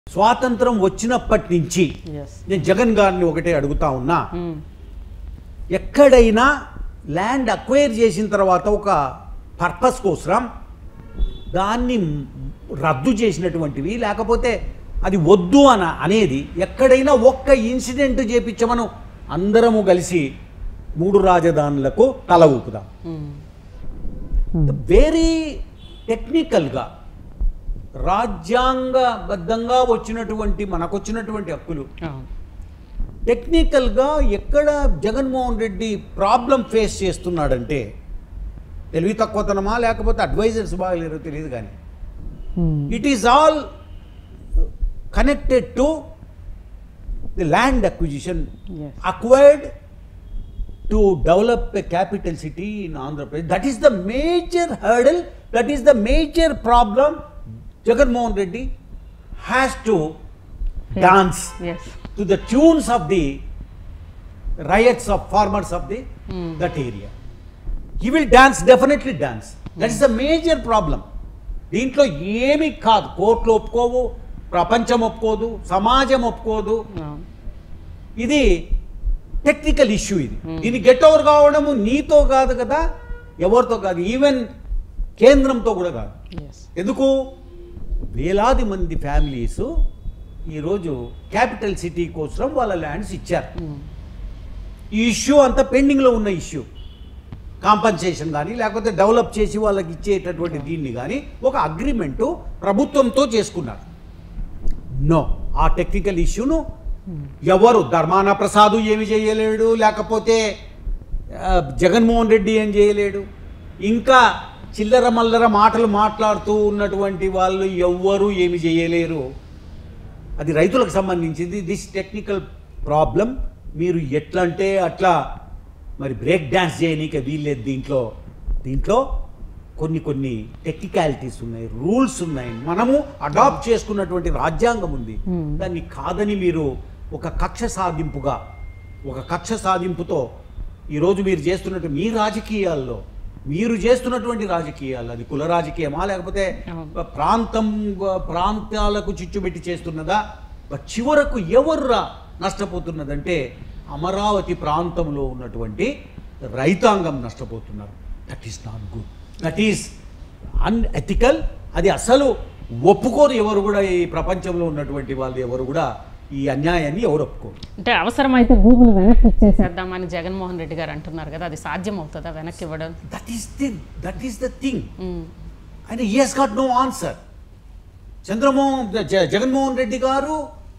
స్వాతంత్రం వచ్చినప్పటి నుంచి ఎస్ నేను జగన్ గారిని ఒకటే అడుగుతా ఉన్నా ఎక్కడైనా ల్యాండ్ అక్వైర్ చేసిన తర్వాత ఒక పర్పస్ కోసం దాన్ని రద్దు చేసినటువంటివి లేకపోతే అది వద్దు అన అనేది ఎక్కడైనా ఒక్క ఇన్సిడెంట్ చేపించమను అందరము కలిసి మూడు రాజధానులకు తల ఊపుదాం వెరీ టెక్నికల్గా రాజ్యాంగబద్ధంగా వచ్చినటువంటి మనకొచ్చినటువంటి హక్కులు టెక్నికల్గా ఎక్కడ జగన్మోహన్ రెడ్డి ప్రాబ్లం ఫేస్ చేస్తున్నాడంటే తెలివి తక్కువతనమా లేకపోతే అడ్వైజర్స్ బాగలేరో తెలియదు కానీ it is all connected to the land acquisition Yes. acquired to develop a capital city in Andhra Pradesh. That is the major hurdle, that is the major problem Jagan Mohan Reddy has to dance yes to the tunes of the riots of farmers of the Hmm. that area. He will dance, definitely dance. That is the major problem. దీంట్లో ఏమి కాదు కోర్టులు ఒప్పుకోవు ప్రపంచం ఒప్పుకోదు సమాజం ఒప్పుకోదు ఇది technical issue ఇది దీన్ని గెట్ ఓవర్ కావడము నీతో కాదు కదా ఎవరితో కాదు ఈవెన్ కేంద్రంతో కూడా కాదు ఎస్ ఎందుకు వేలాది మంది ఫ్యామిలీస్ ఈరోజు క్యాపిటల్ సిటీ కోసం వాళ్ళ ల్యాండ్స్ ఇచ్చారు ఈ ఇష్యూ అంతా పెండింగ్లో ఉన్న ఇష్యూ కాంపన్సేషన్ కానీ లేకపోతే డెవలప్ చేసి వాళ్ళకి ఇచ్చేటటువంటి దీన్ని కానీ ఒక అగ్రిమెంటు ప్రభుత్వంతో చేసుకున్నారు నో ఆ టెక్నికల్ ఇష్యూను ఎవరు ధర్మాన ప్రసాద్ ఏమి చేయలేడు లేకపోతే ఆ, జగన్మోహన్ రెడ్డి ఏం చేయలేడు ఇంకా చిల్లర మల్లర మాటలు మాట్లాడుతూ ఉన్నటువంటి వాళ్ళు ఎవ్వరూ ఏమి చేయలేరు అది రైతులకు సంబంధించింది దిస్ టెక్నికల్ ప్రాబ్లం మీరు ఎట్లా అంటే అట్లా మరి బ్రేక్ డ్యాన్స్ చేయనీక వీల్లేదు దీంట్లో దీంట్లో కొన్ని కొన్ని టెక్నికాలిటీస్ ఉన్నాయి రూల్స్ ఉన్నాయి మనము అడాప్ట్ చేసుకున్నటువంటి రాజ్యాంగం ఉంది Hmm. దాన్ని కాదని మీరు ఒక కక్ష సాధింపుగా ఒక కక్ష సాధింపుతో ఈరోజు మీరు చేస్తున్నట్టు మీ రాజకీయాల్లో మీరు చేస్తున్నటువంటి రాజకీయాలు అది కుల రాజకీయమా లేకపోతే అవును. ప్రాంతం ప్రాంతాలకు చిచ్చుబెట్టి చేస్తున్నదా చివరకు ఎవర్రా నష్టపోతున్నదంటే అమరావతి ప్రాంతంలో ఉన్నటువంటి రైతాంగం నష్టపోతున్నారు that is not good that is unethical అది అసలు ఒప్పుకోరు ఎవరు కూడా ఈ ప్రపంచంలో ఉన్నటువంటి వాళ్ళు ఎవరు కూడా ఈ అన్యాయాన్ని ఎవరు ఒప్పుకోరు అంటే అవసరమైతే భూములు వెనక్కి ఇచ్చేసేద్దామని జగన్మోహన్ రెడ్డి గారు అంటున్నారు కదా అది సాధ్యం అవుతుందా వెనక్కి ఇవ్వడం that is the that is the thing hmm. And he's got no answer Chandramohan జ- జగన్మోహన్ రెడ్డి గారు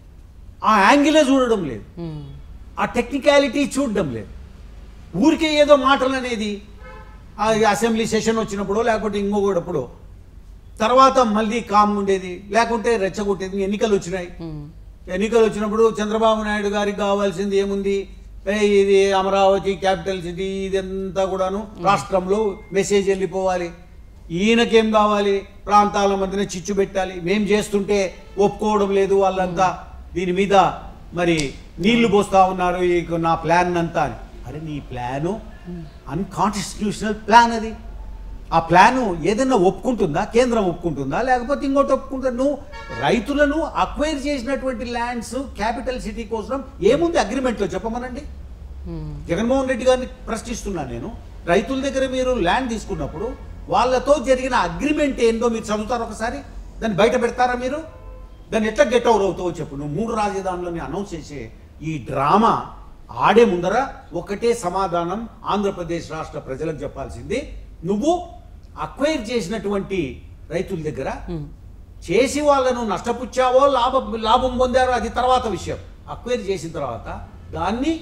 ఆ యాంగిలే చూడడం లేదు మ్మ్. ఆ టెక్నికాలిటీ చూడడం లేదు ఊరికే ఏదో మాటలు అనేది ఆ అసెంబ్లీ సెషన్ వచ్చినప్పుడు లేకపోతే ఇంకొకటప్పుడు తర్వాత మళ్ళీ కామ్ ఉండేది లేకుంటే రెచ్చగొట్టేది ఎన్నికలు వచ్చినాయి మ్మ్. ఎన్నికలు వచ్చినప్పుడు చంద్రబాబు నాయుడు గారికి కావాల్సింది ఏముంది ఏ ఇది అమరావతి క్యాపిటల్ సిటీ ఇదంతా కూడాను రాష్ట్రంలో మెసేజ్ వెళ్ళిపోవాలి ఈయనకేం కావాలి ప్రాంతాల మధ్యన చిచ్చు పెట్టాలి మేం చేస్తుంటే ఒప్పుకోవడం లేదు వాళ్ళంతా దీని మీద మరి నీళ్లు పోస్తా ఉన్నారు ఈ నా ప్లాన్ అంతా అని అరే నీ ప్లాను అన్కాన్స్టిట్యూషనల్ ప్లాన్ అది ఆ ప్లాను ఏదైనా ఒప్పుకుంటుందా కేంద్రం ఒప్పుకుంటుందా లేకపోతే ఇంకోటి ఒప్పుకుంటుందా నువ్వు రైతులను అక్వైర్ చేసినటువంటి ల్యాండ్స్ క్యాపిటల్ సిటీ కోసం ఏముంది అగ్రిమెంట్లో చెప్పమనండి మ్మ్. జగన్మోహన్ రెడ్డి గారిని ప్రశ్నిస్తున్నా నేను రైతుల దగ్గర మీరు ల్యాండ్ తీసుకున్నప్పుడు వాళ్ళతో జరిగిన అగ్రిమెంట్ ఏందో మీరు చదువుతారు ఒకసారి దాన్ని బయట పెడతారా మీరు దాన్ని ఎట్లా గెట్ అవుట్ అవుతావో చెప్పు నువ్వు మూడు రాజధానులని అనౌన్స్ చేసే ఈ డ్రామా ఆడే ముందర ఒకటే సమాధానం ఆంధ్రప్రదేశ్ రాష్ట్ర ప్రజలకు చెప్పాల్సింది నువ్వు అక్వైర్ చేసినటువంటి రైతుల దగ్గర మ్మ్. చేసి వాళ్ళను నష్టపుచ్చావో లాభం లాభం పొందారో అది తర్వాత విషయం అక్వైర్ చేసిన తర్వాత దాన్ని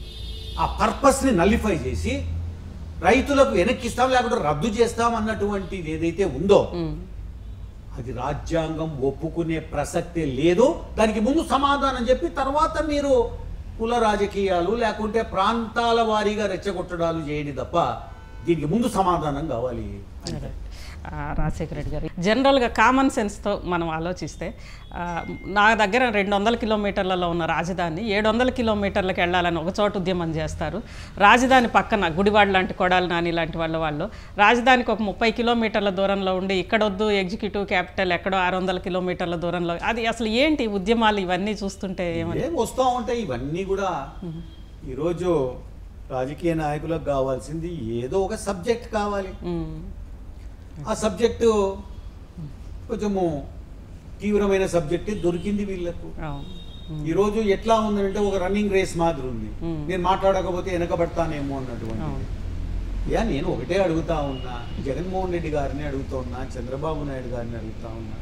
ఆ పర్పస్ని నల్లిఫై చేసి రైతులకు వెనక్కిస్తాం లేకపోతే రద్దు చేస్తాం అన్నటువంటిది ఏదైతే ఉందో మ్మ్. అది రాజ్యాంగం ఒప్పుకునే ప్రసక్తే లేదు దానికి ముందు సమాధానం చెప్పి తర్వాత మీరు కుల రాజకీయాలు లేకుంటే ప్రాంతాల వారీగా రెచ్చగొట్టడాలు చేయండి తప్ప దీనికి ముందు సమాధానం కావాలి Right. ఆ, రాజశేఖర రెడ్డి గారు జనరల్గా కామన్ సెన్స్తో మనం ఆలోచిస్తే ఆ, నా దగ్గర రెండు వందల కిలోమీటర్లలో ఉన్న రాజధాని ఏడు వందల కిలోమీటర్లకు వెళ్ళాలని ఒక చోట ఉద్యమం చేస్తారు రాజధాని పక్కన గుడివాడ లాంటి కొడాలి నాని లాంటి వాళ్ళ వాళ్ళు రాజధానికి ఒక ముప్పై కిలోమీటర్ల దూరంలో ఉండి ఇక్కడొద్దు ఎగ్జిక్యూటివ్ క్యాపిటల్ ఎక్కడో ఆరు వందల కిలోమీటర్ల దూరంలో అది అసలు ఏంటి ఉద్యమాలు ఇవన్నీ చూస్తుంటే ఏమని ఏం వస్తూ ఉంటాయి ఇవన్నీ కూడా ఈరోజు రాజకీయ నాయకులకు కావాల్సింది ఏదో ఒక సబ్జెక్ట్ కావాలి ఉమ్, ఆ సబ్జెక్టు కొంచెము తీవ్రమైన సబ్జెక్ట్ దొరికింది వీళ్ళకు అవును ఉమ్, ఈరోజు ఎట్లా ఉందంటే ఒక రన్నింగ్ రేస్ మాదిరి ఉంది Hmm. నేను మాట్లాడకపోతే వెనకబడతానేమో అన్నటువంటి అవును. యా నేను ఒకటే అడుగుతా ఉన్నా జగన్మోహన్ రెడ్డి గారిని అడుగుతా ఉన్నా చంద్రబాబు నాయుడు గారిని అడుగుతా ఉన్నా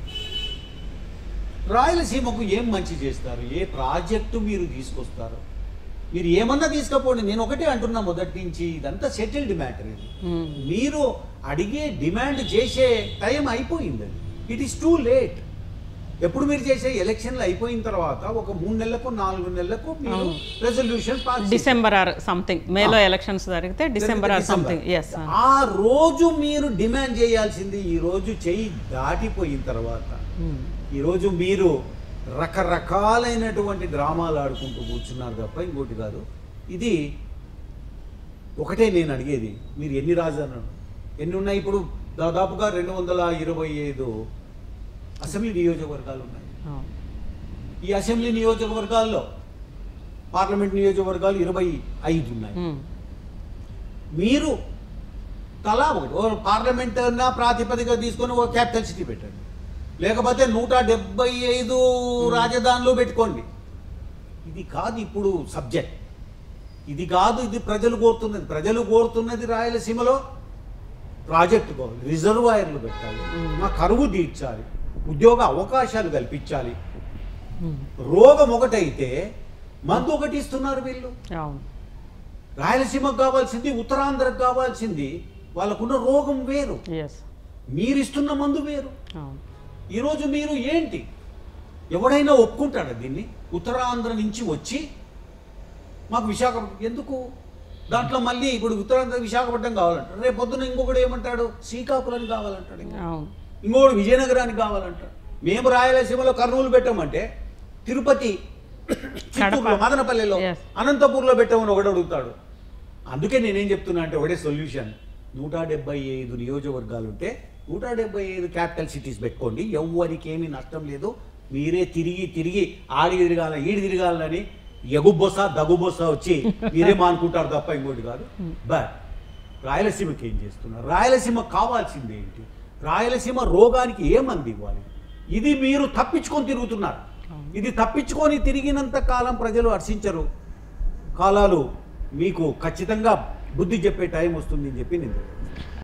రాయలసీమకు ఏం మంచి చేస్తారు ఏ ప్రాజెక్టు మీరు తీసుకొస్తారు మీరు ఏమన్నా తీసుకపోండి నేను ఒకటే అంటున్నా మొదటి నుంచి ఇదంతా సెటిల్డ్ మ్యాటర్ ఇది ఉమ్, మీరు అడిగే డిమాండ్ చేసే టైం అయిపోయింది అది ఇట్ ఈస్ టూ లేట్ ఎప్పుడు మీరు చేసే ఎలక్షన్లు అయిపోయిన తర్వాత ఒక మూడు నెలలకు నాలుగు నెలలకు మీరు అవును. Resolution pass December or something మేలో ఎలక్షన్స్ జరిగితే డిసెంబర్ ఆర్ సంథింగ్ ఎస్ ఆ రోజు మీరు డిమాండ్ చేయాల్సింది ఈ రోజు చెయ్యి దాటిపోయిన తర్వాత ఈ రోజు మీరు రకరకాలైనటువంటి డ్రామాలు ఆడుకుంటూ కూర్చున్నారు తప్ప ఇంకోటి కాదు ఇది ఒకటే నేను అడిగేది మీరు ఎన్ని రాజధానులు ఎన్ని ఉన్నాయి ఇప్పుడు దాదాపుగా రెండు వందల ఇరవై ఐదు అసెంబ్లీ నియోజకవర్గాలు ఉన్నాయి ఈ అసెంబ్లీ నియోజకవర్గాల్లో పార్లమెంట్ నియోజకవర్గాలు ఇరవై ఐదు ఉన్నాయి మీరు తలా ఒకటి ఓ పార్లమెంట్ అన్న ప్రాతిపదిక తీసుకొని ఓ క్యాపిటల్ సిటీ పెట్టండి లేకపోతే నూట డెబ్బై ఐదు రాజధానులు పెట్టుకోండి ఇది కాదు ఇప్పుడు సబ్జెక్ట్ ఇది కాదు ఇది ప్రజలు కోరుతున్నది ప్రజలు కోరుతున్నది రాయలసీమలో ప్రాజెక్టు కావాలి రిజర్వాయర్లు పెట్టాలి మా కరువు తీర్చాలి ఉద్యోగ అవకాశాలు కల్పించాలి రోగం ఒకటైతే మందు ఒకటి ఇస్తున్నారు వీళ్ళు అవును రాయలసీమకు కావాల్సింది ఉత్తరాంధ్రకు కావాల్సింది వాళ్ళకున్న రోగం వేరు ఎస్ మీరిస్తున్న మందు వేరు అవును ఈరోజు మీరు ఏంటి ఎవడైనా ఒప్పుకుంటాడా దీన్ని ఉత్తరాంధ్ర నుంచి వచ్చి మాకు విశాఖపట్నం ఎందుకు దాంట్లో మళ్ళీ ఇప్పుడు ఉత్తరాంధ్ర విశాఖపట్నం కావాలంటాడు రేపు పొద్దున ఇంకొకడు ఏమంటాడు శ్రీకాకుళానికి కావాలంటాడు ఇంకా. అవును ఇంకొకడు విజయనగరానికి కావాలంటాడు మేము రాయలసీమలో కర్నూలు పెట్టామంటే తిరుపతి చిత్తూరులో కడప. మదనపల్లిలో Yes. అనంతపూర్లో పెట్టామని ఒకడు అడుగుతాడు అందుకే నేనేం చెప్తున్నా అంటే ఒకటే సొల్యూషన్ నూట డెబ్బై ఐదు నియోజకవర్గాలు ఉంటే నూట డెబ్బై ఐదు క్యాపిటల్ సిటీస్ పెట్టుకోండి ఎవ్వరికి ఏమీ నష్టం లేదు మీరే తిరిగి తిరిగి ఆడి తిరగాల ఈడి తిరగాలని ఎగుబొస దగుబొస వచ్చి మీరే మానుకుంటారు తప్ప ఇంకోటి కాదు బట్ రాయలసీమకి ఏం చేస్తున్నారు రాయలసీమ కావాల్సింది ఏంటి రాయలసీమ రోగానికి ఏ మంది ఇవ్వాలి ఇది మీరు తప్పించుకొని తిరుగుతున్నారు ఇది తప్పించుకొని తిరిగినంత కాలం ప్రజలు హర్షించరు కాలాలు మీకు ఖచ్చితంగా బుద్ధి చెప్పే టైం వస్తుంది అని చెప్పి నేను